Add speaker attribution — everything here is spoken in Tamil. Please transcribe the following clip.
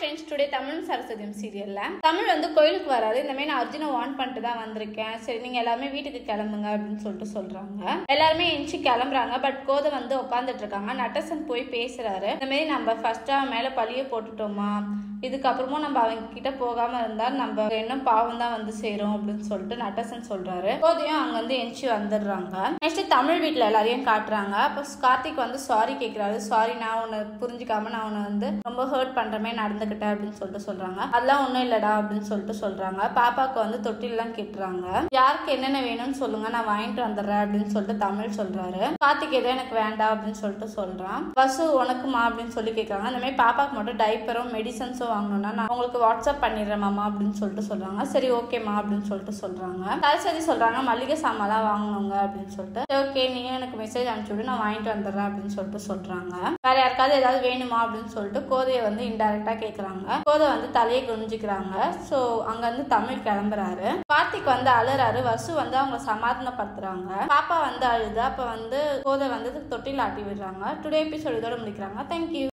Speaker 1: ஃப்ரெண்ட்ஸ் டுடே தமிழ் சரஸ்வதியம் சீரியல்ல தமிழ் வந்து கோயிலுக்கு வராது இந்த மாதிரி நான் அர்ஜுனை வார்ன் பண்ணிட்டு தான் வந்திருக்கேன் சரி நீங்க எல்லாருமே வீட்டுக்கு கிளம்புங்க அப்படின்னு சொல்லிட்டு சொல்றாங்க எல்லாருமே எந்திச்சு கிளம்புறாங்க பட் கோதை வந்து உட்காந்துட்டு இருக்காங்க நட்டசன் போய் பேசுறாரு இந்த மாதிரி நம்ம ஃபர்ஸ்டா மேல பழிய போட்டுட்டோமா இதுக்கப்புறமும் நம்ம அவங்க கிட்ட போகாம இருந்தா நம்ம இன்னும் பாவம் தான் வந்து சேரும் அப்படின்னு சொல்லிட்டு நட்டசன் சொல்றாரு கோதையும் அங்க வந்து எந்திச்சு வந்துடுறாங்க நெக்ஸ்ட் தமிழ் வீட்ல எல்லாரையும் காட்டுறாங்க அப்போ கார்த்திக் வந்து சாரி கேட்கிறாரு சாரி நான் உன்னை புரிஞ்சுக்காம நான் உன்னை வந்து ரொம்ப ஹர்ட் பண்ற மாதிரி நடந்துக்கிட்டேன் அப்படின்னு சொல்லிட்டு சொல்றாங்க அதெல்லாம் ஒண்ணும் இல்லடா அப்படின்னு சொல்லிட்டு சொல்றாங்க பாப்பாக்கு வந்து தொட்டிலாம் கெட்டுறாங்க யாருக்கு என்னென்ன வேணும்னு சொல்லுங்க நான் வாங்கிட்டு வந்துடுறேன் அப்படின்னு சொல்லிட்டு தமிழ் சொல்றாரு கார்த்திக் எதுவும் எனக்கு வேண்டாம் அப்படின்னு சொல்லிட்டு சொல்றான் வசு உனக்குமா அப்படின்னு சொல்லி கேட்கறாங்க இந்த மாதிரி பாப்பாக்கு மட்டும் டைப்பரும் மெடிசன்ஸும் வாங்கணும்னா நான் உங்களுக்கு வாட்ஸ்அப் பண்ணிடுறேன் மாமா அப்படின்னு சொல்லிட்டு சொல்றாங்க சரி ஓகேம்மா அப்படின்னு சொல்லிட்டு சொல்றாங்க சரஸ்வதி சொல்றாங்க மளிகை சாமான்லாம் வாங்கணுங்க அப்படின்னு சொல்லிட்டு ஓகே நீயும் எனக்கு மெசேஜ் அனுப்பிச்சு விடு நான் வாங்கிட்டு வந்துடுறேன் அப்படின்னு சொல்லிட்டு சொல்றாங்க வேற யாருக்காவது ஏதாவது வேணுமா அப்படின்னு சொல்லிட்டு கோதையை வந்து இன்டைரக்டா கேக்குறாங்க கோதை வந்து தலையை குனிஞ்சுக்கிறாங்க ஸோ அங்க வந்து தமிழ் கிளம்புறாரு கார்த்திக் வந்து அழுறாரு வசு வந்து அவங்க சமாதானப்படுத்துறாங்க பாப்பா வந்து அழுது அப்ப வந்து கோதை வந்து தொட்டில் ஆட்டி விடுறாங்க டுடே எபிசோட் இதோட முடிக்கிறாங்க தேங்க்யூ